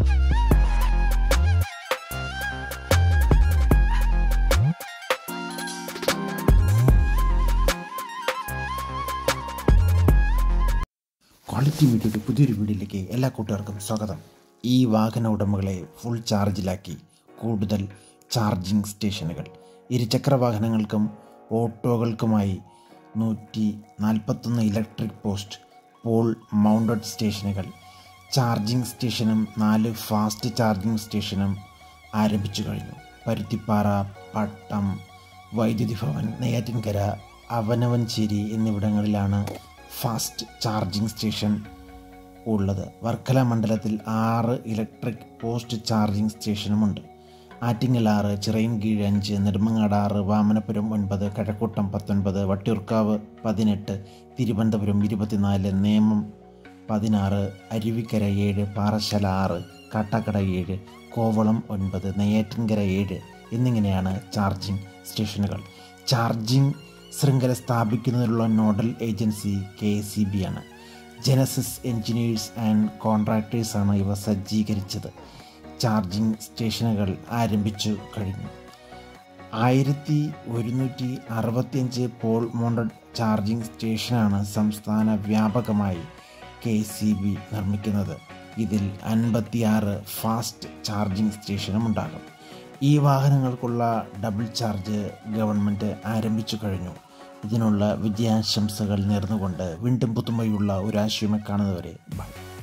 quality വീഡിയോയുടെ പുതിയൊരു വീഡിയോയിലേക്ക് എല്ലാ കൂട്ടുകാർക്കും സ്വാഗതം ഈ വാഹന ഉടമകളെ ഫുൾ ചാർജിലാക്കി കൂടുതൽ ചാർജിംഗ് സ്റ്റേഷനുകൾ ഇരുചക്ര വാഹനങ്ങൾക്കും ഓട്ടോകൾക്കുമായി നൂറ്റി നാൽപ്പത്തൊന്ന് ഇലക്ട്രിക് പോസ്റ്റ് പോൾ മൗണ്ടഡ് സ്റ്റേഷനുകൾ ചാർജിംഗ് സ്റ്റേഷനും നാല് ഫാസ്റ്റ് ചാർജിംഗ് സ്റ്റേഷനും ആരംഭിച്ചു കഴിഞ്ഞു പരുത്തിപ്പാറ പട്ടം വൈദ്യുതി ഭവൻ നെയ്യാറ്റിൻകര അവനവൻചേരി എന്നിവിടങ്ങളിലാണ് ഫാസ്റ്റ് ചാർജിംഗ് സ്റ്റേഷൻ ഉള്ളത് വർക്കല മണ്ഡലത്തിൽ ആറ് ഇലക്ട്രിക് പോസ്റ്റ് ചാർജിംഗ് സ്റ്റേഷനുമുണ്ട് ആറ്റിങ്ങൽ ആറ് ചിറയൻകീഴ് അഞ്ച് നെടുമങ്ങാട് ആറ് വാമനപുരം ഒൻപത് കഴക്കൂട്ടം പത്തൊൻപത് വട്ടിയൂർക്കാവ് പതിനെട്ട് തിരുവനന്തപുരം ഇരുപത്തിനാല് നേമം പതിനാറ് അരുവിക്കര ഏഴ് പാറശാല ആറ് കാട്ടാക്കട ഏഴ് കോവളം ഒൻപത് നെയ്യാറ്റിൻകര ഏഴ് എന്നിങ്ങനെയാണ് ചാർജിംഗ് സ്റ്റേഷനുകൾ ചാർജിംഗ് ശൃംഖല സ്ഥാപിക്കുന്നതിനുള്ള nodal agency K C B ആണ് ജനസിസ് എഞ്ചിനീയേഴ്സ് ആൻഡ് കോൺട്രാക്ടേഴ്സാണ് ഇവ സജ്ജീകരിച്ചത് ചാർജിംഗ് സ്റ്റേഷനുകൾ ആരംഭിച്ചു കഴിഞ്ഞു ആയിരത്തി ഒരുന്നൂറ്റി അറുപത്തിയഞ്ച് പോൾ മൗണ്ടഡ് ചാർജിംഗ് സ്റ്റേഷനാണ് സംസ്ഥാന വ്യാപകമായി കെ സി ബി നിർമ്മിക്കുന്നത് ഇതിൽ അൻപത്തിയാറ് ഫാസ്റ്റ് ചാർജിംഗ് സ്റ്റേഷനും ഉണ്ടാകും ഈ വാഹനങ്ങൾക്കുള്ള ഡബിൾ ചാർജ് ഗവൺമെൻറ് ആരംഭിച്ചു കഴിഞ്ഞു ഇതിനുള്ള വിജയാശംസകൾ നേർന്നുകൊണ്ട് വീണ്ടും പുതുമയുള്ള ഒരു ആശയമെ കാണുന്നവരെ ബൈ